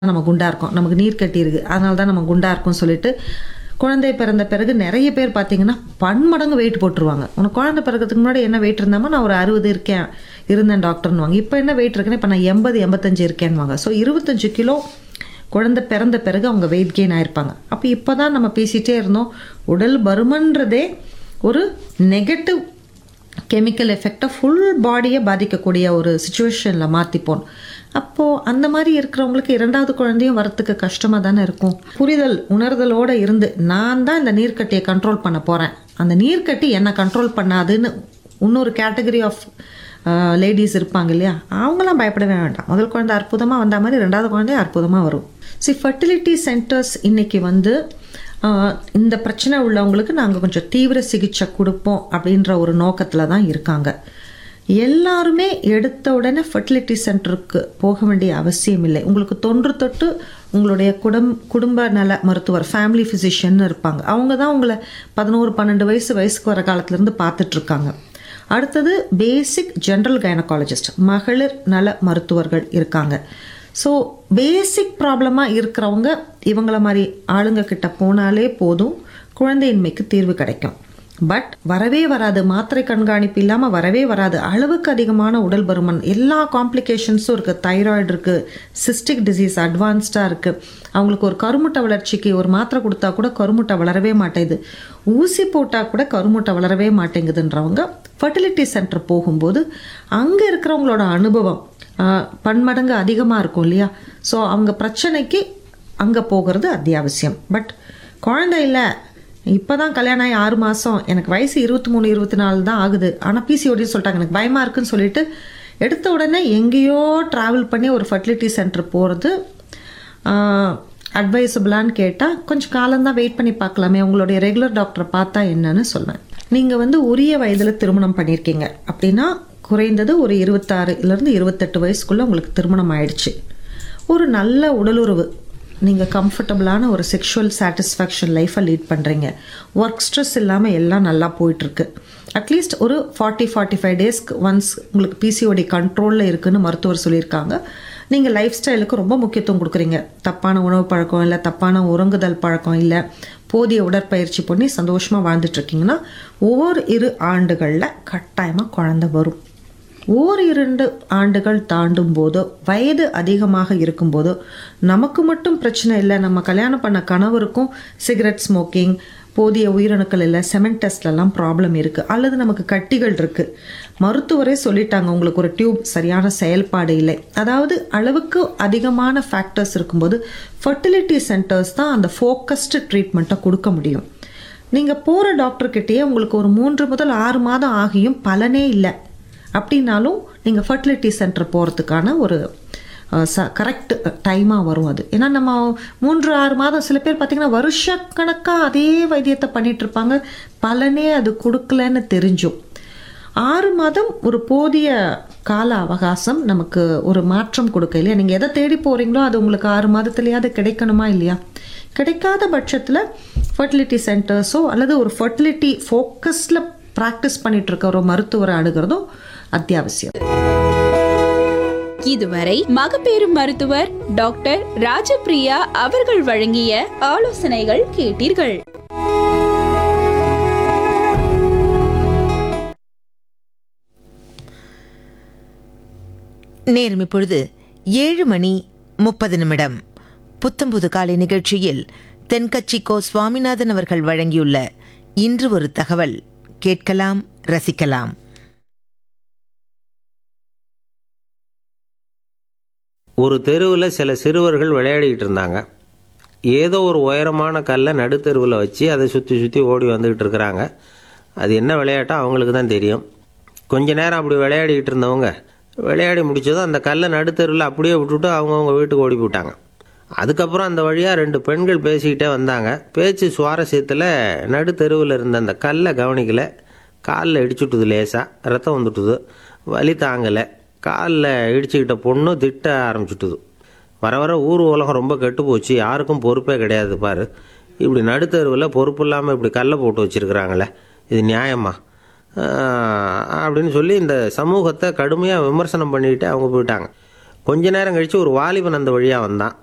நம்ம குண்டா இருக்கோம் நமக்கு நீர் கட்டி இருக்கு அதனால தான் நம்ம குண்டா இருக்கோம் சொல்லிட்டு குழந்தை பிறந்த பிறகு நிறைய பேர் பார்த்தீங்கன்னா பன்மடங்கு வெயிட் போட்டுருவாங்க உனக்கு குழந்தை பிறக்கிறதுக்கு முன்னாடி என்ன வெயிட் இருந்தாமோ நான் ஒரு அறுபது இருக்கேன் இருந்தேன் டாக்டர்னுவாங்க இப்போ என்ன வெயிட் இருக்குன்னு இப்போ நான் எண்பது எண்பத்தஞ்சு இருக்கேன்னுவாங்க ஸோ இருபத்தஞ்சு கிலோ குழந்தை பிறந்த பிறகு அவங்க வெயிட் கெயின் ஆயிருப்பாங்க அப்போ இப்போ தான் நம்ம பேசிகிட்டே இருந்தோம் உடல் பருமன்றதே ஒரு நெகட்டிவ் கெமிக்கல் எஃபெக்டை ஃபுல் பாடியை பாதிக்கக்கூடிய ஒரு சுச்சுவேஷனில் மாற்றிப்போம் அப்போது அந்த மாதிரி இருக்கிறவங்களுக்கு இரண்டாவது குழந்தையும் வரத்துக்கு கஷ்டமாக தானே இருக்கும் புரிதல் உணர்தலோடு இருந்து நான் தான் இந்த நீர்க்கட்டியை கண்ட்ரோல் பண்ண போகிறேன் அந்த நீர்க்கட்டி என்னை கண்ட்ரோல் பண்ணாதுன்னு இன்னொரு கேட்டகரி ஆஃப் லேடிஸ் இருப்பாங்க இல்லையா அவங்களாம் பயப்படவே வேண்டாம் முதல் குழந்தை அற்புதமாக வந்த மாதிரி ரெண்டாவது குழந்தை அற்புதமாக வரும் சி ஃபர்டிலிட்டி சென்டர்ஸ் இன்னைக்கு வந்து ஆஹ், இந்த பிரச்சனை உள்ளவங்களுக்கு நாங்கள் கொஞ்சம் தீவிர சிகிச்சை கொடுப்போம் அப்படின்ற ஒரு நோக்கத்தில் தான் இருக்காங்க எல்லாருமே எடுத்த உடனே ஃபர்டிலிட்டி சென்டருக்கு போக வேண்டிய அவசியம் இல்லை உங்களுக்கு தொன்று தொட்டு உங்களுடைய குடும் குடும்ப நல மருத்துவர் ஃபேமிலி ஃபிசிஷியன் இருப்பாங்க அவங்க தான் உங்களை பதினோரு பன்னெண்டு வயசு வயசுக்கு வர காலத்துலேருந்து பார்த்துட்ருக்காங்க அடுத்தது பேசிக் ஜென்ரல் கைனகாலஜிஸ்ட் மகளிர் நல மருத்துவர்கள் இருக்காங்க ஸோ பேசிக் ப்ராப்ளமாக இருக்கிறவங்க இவங்கள மாதிரி ஆளுங்க கிட்ட போனாலே போதும் குழந்தையின்மைக்கு தீர்வு கிடைக்கும் பட் வரவே வராது மாத்திரை கண்காணிப்பு இல்லாமல் வரவே வராது அளவுக்கு அதிகமான உடல் பருமன் எல்லா காம்ப்ளிகேஷன்ஸும் இருக்குது தைராய்டு இருக்குது சிஸ்டிக் டிசீஸ் அட்வான்ஸ்டாக இருக்குது அவங்களுக்கு ஒரு கருமுட்டை வளர்ச்சிக்கு ஒரு மாத்திரை கொடுத்தா கூட கருமுட்டை வளரவே மாட்டேங்குது ஊசி போட்டால் கூட கருமுட்டை வளரவே மாட்டேங்குதுன்றவங்க ஃபர்டிலிட்டி சென்டர் போகும்போது அங்கே இருக்கிறவங்களோட அனுபவம் ஆஹ், பன்மடங்கு அதிகமாக இருக்கும் இல்லையா ஸோ அவங்க பிரச்சனைக்கு அங்கே போகிறது அத்தியாவசியம் பட் குழந்தை இல்லை இப்போ தான் கல்யாணம் ஆகி ஆறு மாதம் எனக்கு வயசு இருபத்தி மூணு இருபத்தி நாலு தான் ஆகுது ஆனால் பிசிஓடின்னு சொல்லிட்டாங்க எனக்கு பயமாக இருக்குன்னு சொல்லிட்டு எடுத்த உடனே எங்கேயோ ட்ராவல் பண்ணி ஒரு ஃபர்டிலிட்டி சென்டர் போகிறது அட்வைசபிளான்னு கேட்டால் கொஞ்சம் காலம்தான் வெயிட் பண்ணி பார்க்கலாமே உங்களுடைய ரெகுலர் டாக்டரை பார்த்தா என்னன்னு சொல்வேன் நீங்கள் வந்து உரிய வயதில் திருமணம் பண்ணியிருக்கீங்க அப்படின்னா குறைந்தது ஒரு இருபத்தாறுலேருந்து இருபத்தெட்டு வயசுக்குள்ளே உங்களுக்கு திருமணம் ஆயிடுச்சு ஒரு நல்ல உடலுறவு நீங்கள் கம்ஃபர்டபுளான ஒரு செக்ஷுவல் சாட்டிஸ்ஃபேக்ஷன் லைஃப்பை லீட் பண்ணுறீங்க ஒர்க் ஸ்ட்ரெஸ் இல்லாமல் எல்லாம் நல்லா போயிட்டுருக்கு அட்லீஸ்ட் ஒரு ஃபார்ட்டி ஃபார்ட்டி ஃபைவ் டேஸ்க்கு ஒன்ஸ் உங்களுக்கு பிசிஓடி கண்ட்ரோலில் இருக்குன்னு மருத்துவர் சொல்லியிருக்காங்க நீங்கள் லைஃப் ஸ்டைலுக்கு ரொம்ப முக்கியத்துவம் கொடுக்குறீங்க தப்பான உணவு பழக்கம் இல்லை தப்பான உறங்குதல் பழக்கம் இல்லை போதிய உடற்பயிற்சி பண்ணி சந்தோஷமாக வாழ்ந்துட்டுருக்கீங்கன்னா ஒவ்வொரு இரு ஆண்டுகளில் கட்டாயமாக குழந்தை வரும் ஓர் இரண்டு ஆண்டுகள் தாண்டும் போதோ வயது அதிகமாக இருக்கும்போதோ நமக்கு மட்டும் பிரச்சனை இல்லை நம்ம கல்யாணம் பண்ண கணவருக்கும் சிகரெட் ஸ்மோக்கிங் போதிய உயிரணுக்கள் இல்லை செமெண்ட் டெஸ்ட்லலாம் ப்ராப்ளம் இருக்குது அல்லது நமக்கு கட்டிகள் இருக்குது மருத்துவரே சொல்லிட்டாங்க உங்களுக்கு ஒரு டியூப் சரியான செயல்பாடு இல்லை அதாவது அளவுக்கு அதிகமான ஃபேக்டர்ஸ் இருக்கும்போது ஃபர்டிலிட்டி சென்டர்ஸ் தான் அந்த ஃபோக்கஸ்டு ட்ரீட்மெண்ட்டை கொடுக்க முடியும் நீங்கள் போகிற டாக்டர்கிட்டயே உங்களுக்கு ஒரு மூன்று முதல் ஆறு மாதம் ஆகியும் பலனே இல்லை அப்படின்னாலும் நீங்கள் ஃபர்டிலிட்டி சென்டர் போகிறதுக்கான ஒரு ச கரெக்ட் டைமாக வரும் அது ஏன்னா நம்ம மூன்று ஆறு மாதம் சில பேர் பார்த்திங்கன்னா வருஷக்கணக்காக அதே வைத்தியத்தை பண்ணிட்டு இருப்பாங்க பலனே அது கொடுக்கலன்னு தெரிஞ்சும் ஆறு மாதம் ஒரு போதிய கால அவகாசம் நமக்கு ஒரு மாற்றம் கொடுக்க இல்லையா நீங்கள் எதை தேடி போகிறீங்களோ அது உங்களுக்கு ஆறு மாதத்துலையாவது கிடைக்கணுமா இல்லையா கிடைக்காத பட்சத்தில் ஃபர்டிலிட்டி சென்டர்ஸோ அல்லது ஒரு ஃபர்டிலிட்டி ஃபோக்கஸில் ப்ராக்டிஸ் பண்ணிட்டு இருக்க ஒரு மருத்துவரை அணுகிறதும் அத்தியாவசியம் இதுவரை மகப்பேறு மருத்துவர் டாக்டர் ராஜபிரியா அவர்கள் வழங்கிய ஆலோசனைகள் கேட்டீர்கள் நேரம் இப்பொழுது ஏழு மணி முப்பது நிமிடம் புத்தம்புது காலை நிகழ்ச்சியில் தென்கட்சி கோ சுவாமிநாதன் அவர்கள் வழங்கியுள்ள இன்று ஒரு தகவல் கேட்கலாம் ரசிக்கலாம் ஒரு தெருவில் சில சிறுவர்கள் விளையாடிக்கிட்டு இருந்தாங்க ஏதோ ஒரு உயரமான கல்லை நடுத்தெருவில் வச்சு அதை சுற்றி சுற்றி ஓடி வந்துக்கிட்டு இருக்கிறாங்க அது என்ன விளையாட்டோ அவங்களுக்கு தான் தெரியும் கொஞ்ச நேரம் அப்படி விளையாடிக்கிட்டு இருந்தவங்க விளையாடி முடிச்சதும் அந்த கல்லை நடுத்தெருவில் அப்படியே விட்டுட்டு அவங்கவுங்க வீட்டுக்கு ஓடி போயிட்டாங்க அதுக்கப்புறம் அந்த வழியாக ரெண்டு பெண்கள் பேசிக்கிட்டே வந்தாங்க பேச்சு சுவாரஸ்யத்தில் நடுத்தெருவில் இருந்த அந்த கல்லை கவனிக்கல காலில் இடிச்சுட்டுது லேசாக ரத்தம் வந்துட்டுது வலி தாங்கலை காலில் இடிச்சுக்கிட்ட பொண்ணு திட்ட ஆரம்பிச்சுட்டுது வர வர ஊர் உலகம் ரொம்ப கெட்டு போச்சு யாருக்கும் பொறுப்பே கிடையாது பாரு இப்படி நடுத்தெருவில் பொறுப்பு இல்லாமல் இப்படி கல்லை போட்டு வச்சுருக்குறாங்களே இது நியாயமா ஆஹ் அப்படின்னு சொல்லி இந்த சமூகத்தை கடுமையாக விமர்சனம் பண்ணிக்கிட்டு அவங்க போயிட்டாங்க கொஞ்ச நேரம் கழித்து ஒரு வாலிபன் அந்த வழியாக வந்தான்